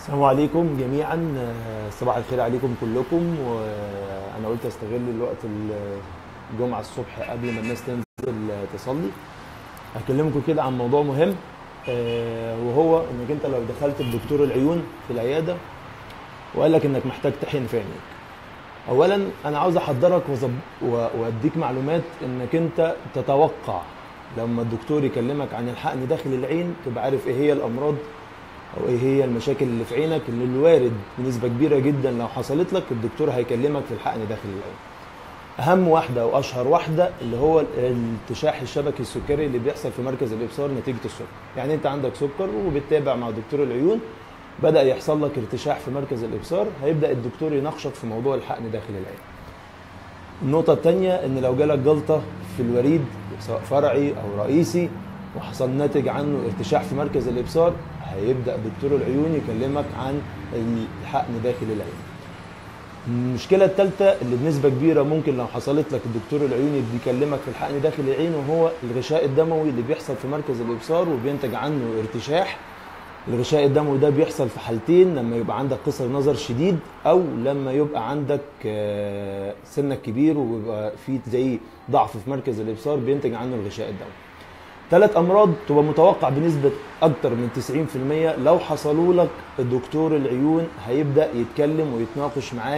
السلام عليكم جميعا آه، صباح الخير عليكم كلكم وانا قلت استغل الوقت الجمعه الصبح قبل ما الناس تنزل آه، تصلي هكلمكم كده عن موضوع مهم آه، وهو انك انت لو دخلت لدكتور العيون في العياده وقال لك انك محتاج تحقن في عينيك اولا انا عاوز احضرك وأظب- و- واديك معلومات انك انت تتوقع لما الدكتور يكلمك عن الحقن داخل العين تبقى عارف ايه هي الامراض او ايه هي المشاكل اللي في عينك اللي الوارد بنسبه كبيره جدا لو حصلت لك الدكتور هيكلمك في الحقن داخل العين اهم واحده واشهر واحده اللي هو الالتشاح الشبكي السكري اللي بيحصل في مركز الابصار نتيجه السكر يعني انت عندك سكر وبتتابع مع دكتور العيون بدا يحصل لك ارتشاح في مركز الابصار هيبدا الدكتور يناقشك في موضوع الحقن داخل العين النقطة الثانية إن لو جالك جلطة في الوريد سواء فرعي أو رئيسي وحصل ناتج عنه ارتشاح في مركز الإبصار هيبدأ دكتور العيون يكلمك عن الحقن داخل العين. المشكلة الثالثة اللي بنسبة كبيرة ممكن لو حصلت لك الدكتور العيوني بيكلمك في الحقن داخل العين وهو الغشاء الدموي اللي بيحصل في مركز الإبصار وبينتج عنه ارتشاح الغشاء الدموي ده بيحصل في حالتين لما يبقى عندك قصر نظر شديد او لما يبقى عندك آه، سنك كبير ويبقى في زي ضعف في مركز الابصار بينتج عنه الغشاء الدموي ثلاث امراض تبقى متوقع بنسبه اكتر من 90% لو حصلوا لك الدكتور العيون هيبدا يتكلم ويتناقش معاك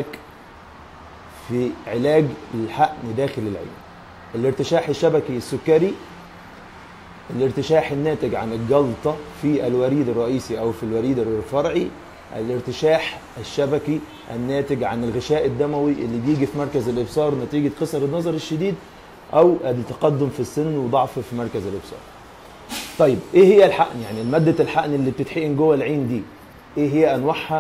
في علاج الحقن داخل العين الارتشاح الشبكي السكري الارتشاح الناتج عن الجلطة في الوريد الرئيسي أو في الوريد الفرعي الارتشاح الشبكي الناتج عن الغشاء الدموي اللي بيجي في مركز الإبصار نتيجة قصر النظر الشديد أو التقدم في السن وضعف في مركز الإبصار طيب ايه هي الحقن يعني مادة الحقن اللي بتتحقن جوه العين دي ايه هي انواعها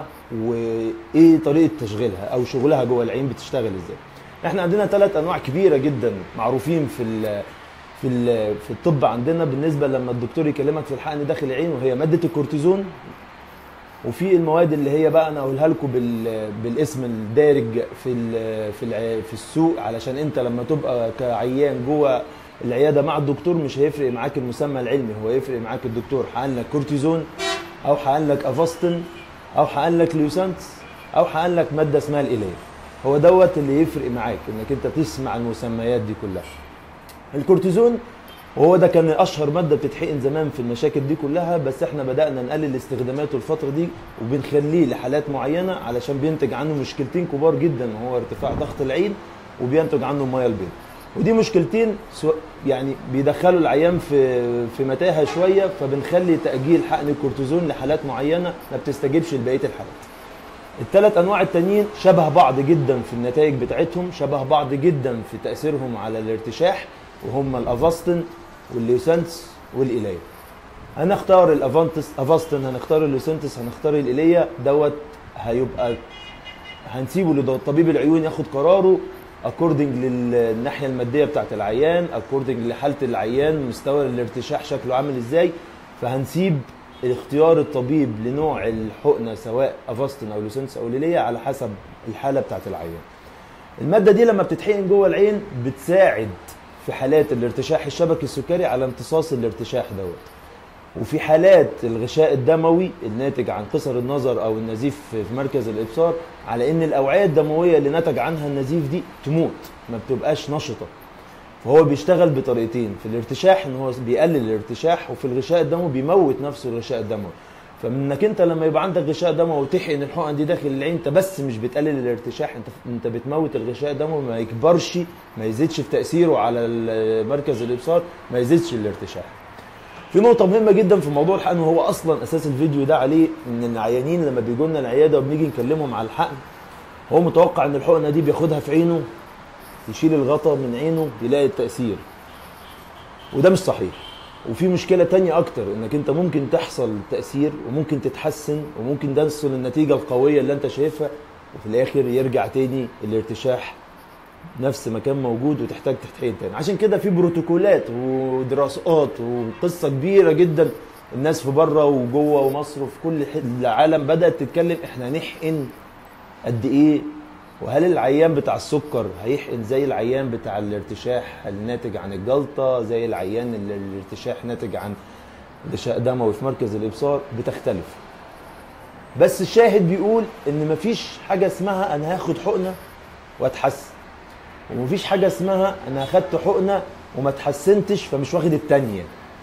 وايه طريقة تشغيلها او شغلها جوه العين بتشتغل ازاي احنا عندنا ثلاث انواع كبيرة جدا معروفين في ال في ال في الطب عندنا بالنسبة لما الدكتور يكلمك في الحقن داخل العين وهي مادة الكورتيزون وفي المواد اللي هي بقى انا اقولها لكم بال... بالاسم الدارج في ال... في الع... في السوق علشان انت لما تبقى كعيان جوه العياده مع الدكتور مش هيفرق معاك المسمى العلمي هو يفرق معاك الدكتور حقن لك كورتيزون او حقن لك افاستن او حقن لك ليوسانتس او حقن لك ماده اسمها الاليف هو دوت اللي يفرق معاك انك انت تسمع المسميات دي كلها الكورتيزون وهو ده كان اشهر ماده بتتحقن زمان في المشاكل دي كلها بس احنا بدانا نقلل استخداماته الفتره دي وبنخليه لحالات معينه علشان بينتج عنه مشكلتين كبار جدا وهو ارتفاع ضغط العين وبينتج عنه الميه البيضاء ودي مشكلتين سو- يعني بيدخلوا العيان في في متاهه شويه فبنخلي تاجيل حقن الكورتيزون لحالات معينه ما بتستجيبش لبقيه الحالات الثلاث انواع التانيين شبه بعض جدا في النتائج بتاعتهم شبه بعض جدا في تاثيرهم على الارتشاح وهم الافاستن والليوسانتس والإيليا هنختار الافانتس افاستن هنختار الليوسانتس هنختار الإيليا دوت هيبقى هنسيبه لطبيب العيون ياخد قراره اكوردنج للناحيه الماديه بتاعت العيان اكوردنج لحاله العيان مستوى الارتشاح شكله عامل ازاي فهنسيب اختيار الطبيب لنوع الحقنه سواء افاستن او لوسنس او ليليا على حسب الحاله بتاعت العيان الماده دي لما بتتحقن جوه العين بتساعد في حالات الارتشاح الشبكي السكري على امتصاص الارتشاح دوت وفي حالات الغشاء الدموي الناتج عن قصر النظر او النزيف في مركز الابصار على ان الاوعيه الدمويه اللي نتج عنها النزيف دي تموت ما بتبقاش نشطه فهو بيشتغل بطريقتين في الارتشاح ان هو بيقلل الارتشاح وفي الغشاء الدموي بيموت نفسه الغشاء الدموي فمنك انت لما يبقى عندك غشاء دموي وتحقن الحقن دي داخل العين انت بس مش بتقلل الارتشاح انت انت بتموت الغشاء الدموي ما يكبرش ما يزيدش في تاثيره على ال- مركز الابصار ما يزيدش الارتشاح في نقطة مهمة جدا في موضوع الحقن وهو أصلا أساس الفيديو ده عليه إن العيانين لما بيجوا لنا العيادة وبنيجي نكلمهم على الحقن هو متوقع إن الحقنة دي بياخدها في عينه يشيل الغطا من عينه يلاقي التأثير وده مش صحيح وفي مشكلة تانية أكتر إنك أنت ممكن تحصل تأثير وممكن تتحسن وممكن ده يوصل النتيجة القوية اللي أنت شايفها وفي الآخر يرجع تاني الارتشاح نفس ما كان موجود وتحتاج تتحقن تاني عشان كده في بروتوكولات ودراسات وقصه كبيره جدا الناس في بره وجوه ومصر وفي كل ح- العالم بدات تتكلم احنا نحقن قد ايه وهل العيان بتاع السكر هيحقن زي العيان بتاع الارتشاح الناتج عن الجلطه زي العيان اللي الارتشاح ناتج عن غشاء دموي في مركز الابصار بتختلف بس الشاهد بيقول ان مفيش حاجه اسمها انا هاخد حقنه واتحسن ومفيش حاجه اسمها انا اخدت حقنه وما اتحسنتش فمش واخد التانيه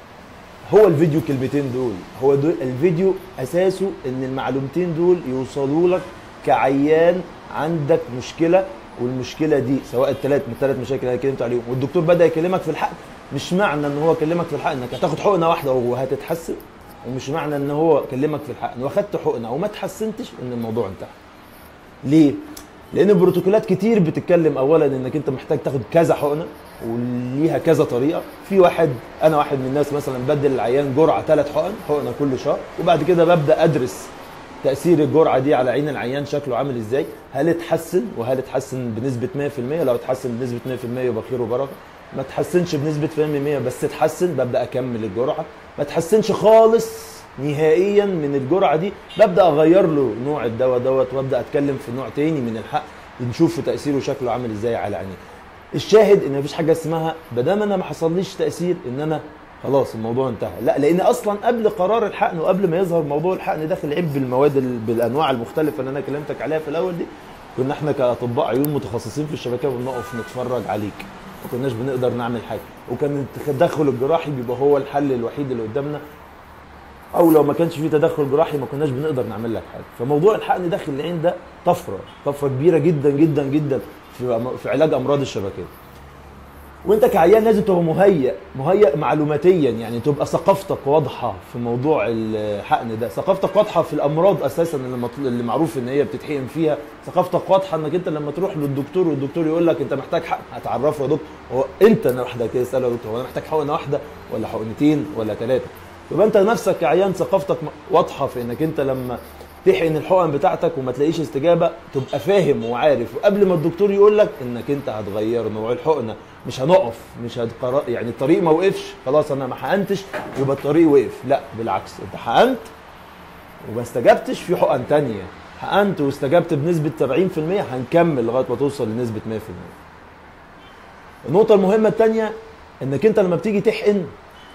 هو الفيديو كلمتين دول هو دول الفيديو اساسه ان المعلومتين دول يوصلوا لك كعيان عندك مشكله والمشكله دي سواء الثلاث من الثلاث مشاكل اللي انا اتكلمت عليهم والدكتور بدا يكلمك في الحقن مش معنى ان هو كلمك في الحقن انك هتاخد حقنه واحده وهتتحسن ومش معنى ان هو كلمك في الحقن واخدت حقنه وما اتحسنتش ان الموضوع انتهى ليه لان البروتوكولات كتير بتتكلم اولا انك انت محتاج تاخد كذا حقنه وليها كذا طريقه في واحد انا واحد من الناس مثلا بدل العيان جرعه ثلاث حقن حقنه كل شهر وبعد كده ببدا ادرس تاثير الجرعه دي على عين العيان شكله عامل ازاي هل اتحسن وهل اتحسن بنسبه 100% لو اتحسن بنسبه 100% يبقى خير وبركه ما اتحسنش بنسبه 100% بس اتحسن ببدا اكمل الجرعه ما اتحسنش خالص نهائيا من الجرعه دي ببدا اغير له نوع الدواء دوت وابدا اتكلم في نوع تاني من الحق نشوف تاثيره شكله عامل ازاي على عينيه الشاهد ان مفيش حاجه اسمها ما دام انا ما حصليش تاثير ان انا خلاص الموضوع انتهى لا لان اصلا قبل قرار الحقن وقبل ما يظهر موضوع الحقن داخل العيب بالمواد ال- بالانواع المختلفه اللي انا كلمتك عليها في الاول دي كنا احنا كاطباء عيون متخصصين في الشبكه بنقف نتفرج عليك ما كناش بنقدر نعمل حاجه وكان التدخل الجراحي بيبقى هو الحل الوحيد اللي قدامنا او لو ما كانش فيه تدخل جراحي ما كناش بنقدر نعمل لك حاجه فموضوع الحقن داخل العين ده طفره طفره كبيره جدا جدا جدا في في علاج امراض الشبكيه وانت كعيان لازم تبقى مهيئ مهيئ معلوماتيا يعني تبقى ثقافتك واضحه في موضوع الحقن ده ثقافتك واضحه في الامراض اساسا اللي, مطل... اللي معروف ان هي بتتحقن فيها ثقافتك واضحه انك انت لما تروح للدكتور والدكتور يقول لك انت محتاج حقن هتعرفه يا دكتور هو انت لوحدك كده تساله يا دكتور هو انا محتاج حقنه واحده ولا حقنتين ولا ثلاثه يبقى انت نفسك كعيان ثقافتك واضحه في انك انت لما تحقن الحقن بتاعتك وما تلاقيش استجابه تبقى فاهم وعارف وقبل ما الدكتور يقول لك انك انت هتغير نوع الحقنه مش هنقف مش هتقرر يعني الطريق ما وقفش خلاص انا ما حقنتش يبقى الطريق وقف لا بالعكس انت حقنت وما استجبتش في حقن تانية حقنت واستجبت بنسبة 70% هنكمل لغاية ما توصل لنسبة 100% النقطة المهمة التانية انك انت لما بتيجي تحقن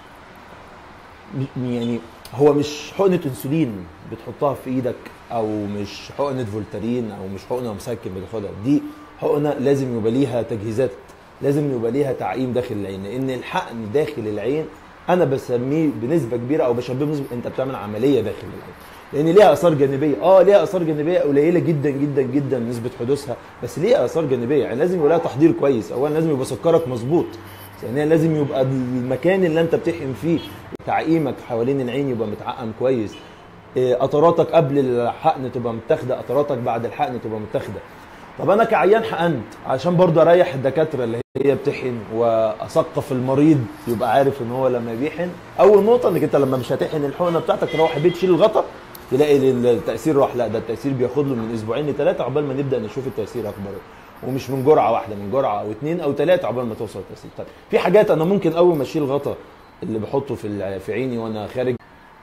يعني هو مش حقنة انسولين بتحطها في ايدك او مش حقنة فولتارين او مش حقنة مسكن بتاخدها دي حقنة لازم يبقى ليها تجهيزات لازم يبقى ليها تعقيم داخل العين لان الحقن داخل العين انا بسميه بنسبه كبيره او بشبهه بنسبه انت بتعمل عمليه داخل العين لان ليها اثار جانبيه اه ليها اثار جانبيه قليله جدا جدا جدا نسبه حدوثها بس ليها اثار جانبيه يعني لازم يبقى لها تحضير كويس اولا لازم يبقى سكرك مظبوط ثانيا لازم يبقى المكان اللي انت بتحقن فيه تعقيمك حوالين العين يبقى متعقم كويس إيه، قطراتك قبل الحقن تبقى متاخده قطراتك بعد الحقن تبقى متاخده طب انا كعيان حقنت عشان برضه اريح الدكاتره اللي هي بتحقن واثقف المريض يبقى عارف ان هو لما بيحقن اول نقطه انك انت لما مش هتحقن الحقنه بتاعتك تروح البيت تشيل الغطا تلاقي التاثير راح لا ده التاثير بياخد له من اسبوعين لثلاثه عقبال ما نبدا نشوف التاثير اخباره ومش من جرعه واحده من جرعه او اثنين او ثلاثه عقبال ما توصل التاثير طيب في حاجات انا ممكن اول ما اشيل غطا اللي بحطه في الع- في عيني وانا خارج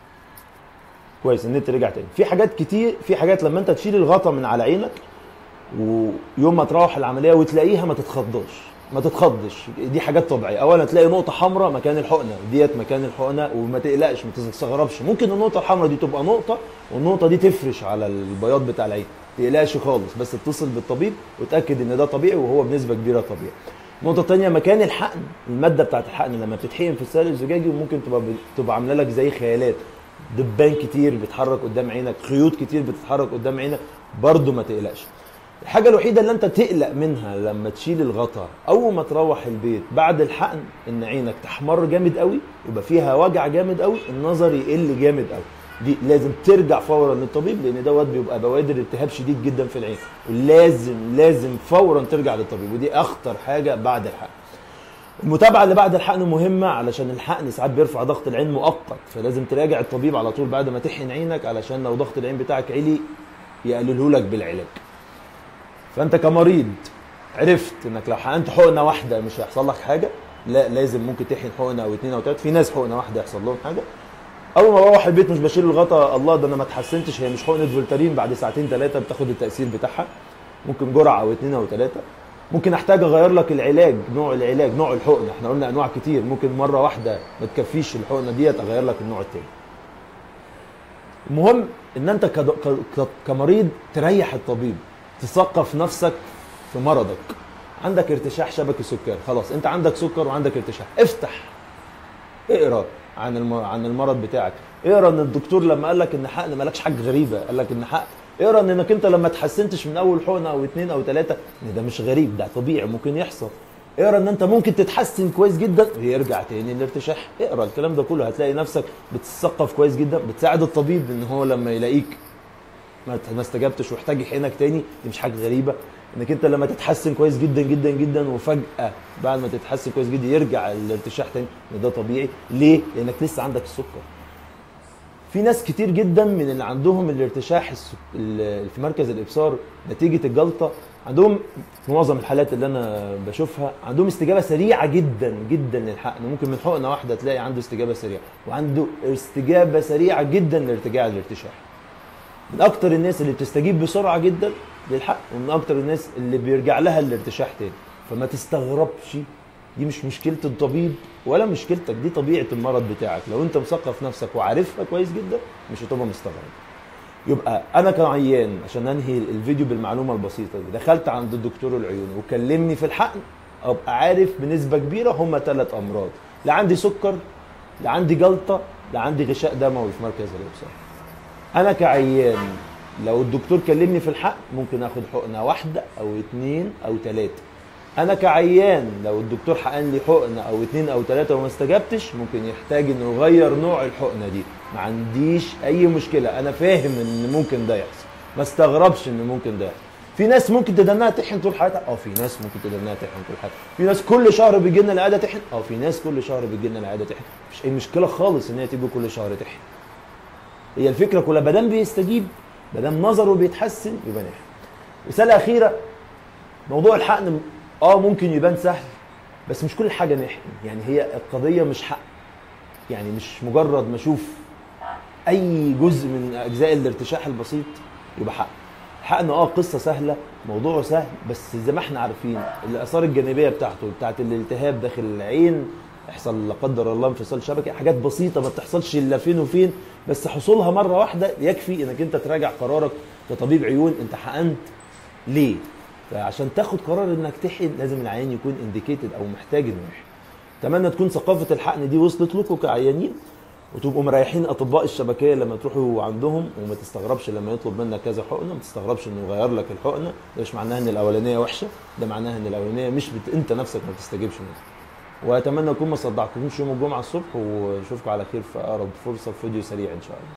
كويس النت رجع تاني في حاجات كتير في حاجات لما انت تشيل الغطا من على عينك ويوم ما تروح العمليه وتلاقيها ما تتخضش ما تتخضش دي حاجات طبيعيه اولا تلاقي نقطه حمراء مكان الحقنه ديت مكان الحقنه وما تقلقش ما تستغربش ممكن النقطه الحمراء دي تبقى نقطه والنقطه دي تفرش على البياض بتاع العين ما تقلقش خالص بس اتصل بالطبيب وتاكد ان ده طبيعي وهو بنسبه كبيره طبيعي النقطه الثانيه مكان الحقن الماده بتاعت الحقن لما بتتحقن في السائل الزجاجي ممكن تبقى تبقى عامله لك زي خيالات دبان كتير بيتحرك قدام عينك خيوط كتير بتتحرك قدام عينك برضه ما تقلقش الحاجة الوحيدة اللي انت تقلق منها لما تشيل الغطا اول ما تروح البيت بعد الحقن ان عينك تحمر جامد قوي يبقى فيها وجع جامد قوي النظر يقل جامد قوي دي لازم ترجع فورا للطبيب لان دوت بيبقى بوادر التهاب شديد جدا في العين ولازم لازم فورا ترجع للطبيب ودي اخطر حاجة بعد الحقن المتابعة اللي بعد الحقن مهمة علشان الحقن ساعات بيرفع ضغط العين مؤقت فلازم تراجع الطبيب على طول بعد ما تحقن عينك علشان لو ضغط العين بتاعك عالي يقلله لك بالعلاج فانت كمريض عرفت انك لو حقنت حقنه واحده مش هيحصل لك حاجه لا لازم ممكن تحقن حقنه او اثنين او ثلاثه في ناس حقنه واحده يحصل لهم حاجه اول ما بروح البيت مش بشيل الغطا الله ده انا ما اتحسنتش هي مش حقنه فولتارين بعد ساعتين ثلاثه بتاخد التاثير بتاعها ممكن جرعه او اثنين او ثلاثه ممكن احتاج اغير لك العلاج نوع العلاج نوع الحقنه احنا قلنا انواع كتير ممكن مره واحده ما تكفيش الحقنه ديت اغير لك النوع الثاني المهم ان انت كد- ك- ك- كمريض تريح الطبيب تثقف نفسك في مرضك عندك ارتشاح شبكي سكري خلاص انت عندك سكر وعندك ارتشاح افتح اقرا عن الم... عن المرض بتاعك اقرا ان الدكتور لما قال لك ان حقن مالكش حاجه غريبه قال لك ان حق اقرا ان انك انت لما تحسنتش من اول حقنه او اتنين او تلاته ان ده مش غريب ده طبيعي ممكن يحصل اقرا ان انت ممكن تتحسن كويس جدا ويرجع تاني الارتشاح اقرا الكلام ده كله هتلاقي نفسك بتثقف كويس جدا بتساعد الطبيب ان هو لما يلاقيك ما ما استجبتش واحتاج يحقنك تاني دي مش حاجه غريبه انك انت لما تتحسن كويس جدا جدا جدا وفجاه بعد ما تتحسن كويس جدا يرجع الارتشاح تاني ان ده طبيعي ليه؟ لانك لسه عندك السكر في ناس كتير جدا من اللي عندهم الارتشاح الس- ال- في مركز الابصار نتيجه الجلطه عندهم في معظم الحالات اللي انا بشوفها عندهم استجابه سريعه جدا جدا للحقن ممكن من حقنه واحده تلاقي عنده استجابه سريعه وعنده استجابه سريعه جدا لارتجاع الارتشاح من اكتر الناس اللي بتستجيب بسرعه جدا للحق ومن اكتر الناس اللي بيرجع لها الارتشاح تاني فما تستغربش دي مش مشكله الطبيب ولا مشكلتك دي طبيعه المرض بتاعك لو انت مثقف نفسك وعارفها كويس جدا مش هتبقى مستغرب يبقى انا كعيان عشان انهي الفيديو بالمعلومه البسيطه دي دخلت عند الدكتور العيون وكلمني في الحقن ابقى عارف بنسبه كبيره هم ثلاث امراض لا عندي سكر لا عندي جلطه لا عندي غشاء دموي في مركز الابصار انا كعيان لو الدكتور كلمني في الحق ممكن اخد حقنه واحده او اتنين او تلاته انا كعيان لو الدكتور حقن لي حقنه او اتنين او تلاته وما استجبتش ممكن يحتاج انه يغير نوع الحقنه دي ما عنديش اي مشكله انا فاهم ان ممكن ده يحصل ما استغربش ان ممكن ده يحصل في ناس ممكن تدنها تحن طول حياتها اه في ناس ممكن تدنها تحن طول حياتها في ناس كل شهر بيجي لنا العياده تحن اه في ناس كل شهر بيجي لنا العياده تحن مش اي مشكله خالص ان هي تيجي كل شهر تحن هي الفكره كلها ما دام بيستجيب ما دام نظره بيتحسن يبقى ناحي رساله اخيره موضوع الحقن اه ممكن يبان سهل بس مش كل حاجه نحقن يعني هي القضيه مش حق يعني مش مجرد ما اشوف اي جزء من اجزاء الارتشاح البسيط يبقى حق الحقن اه قصه سهله موضوعه سهل بس زي ما احنا عارفين الاثار الجانبيه بتاعته بتاعت الالتهاب داخل العين يحصل لا قدر الله انفصال شبكي حاجات بسيطه ما بتحصلش الا فين وفين بس حصولها مره واحده يكفي انك انت تراجع قرارك كطبيب عيون انت حقنت ليه فعشان تاخد قرار انك تحقن لازم العيان يكون انديكيتد او محتاج انه يحقن اتمنى تكون ثقافه الحقن دي وصلت لكم كعيانين وتبقوا مريحين اطباء الشبكيه لما تروحوا عندهم وما تستغربش لما يطلب منك كذا حقنه ما تستغربش انه يغير لك الحقنه ده مش معناها ان الاولانيه وحشه ده معناها ان الاولانيه مش بت... انت نفسك ما بتستجيبش منها واتمنى اكون ما صدعتكمش يوم الجمعه الصبح واشوفكم على خير في اقرب فرصه في فيديو سريع ان شاء الله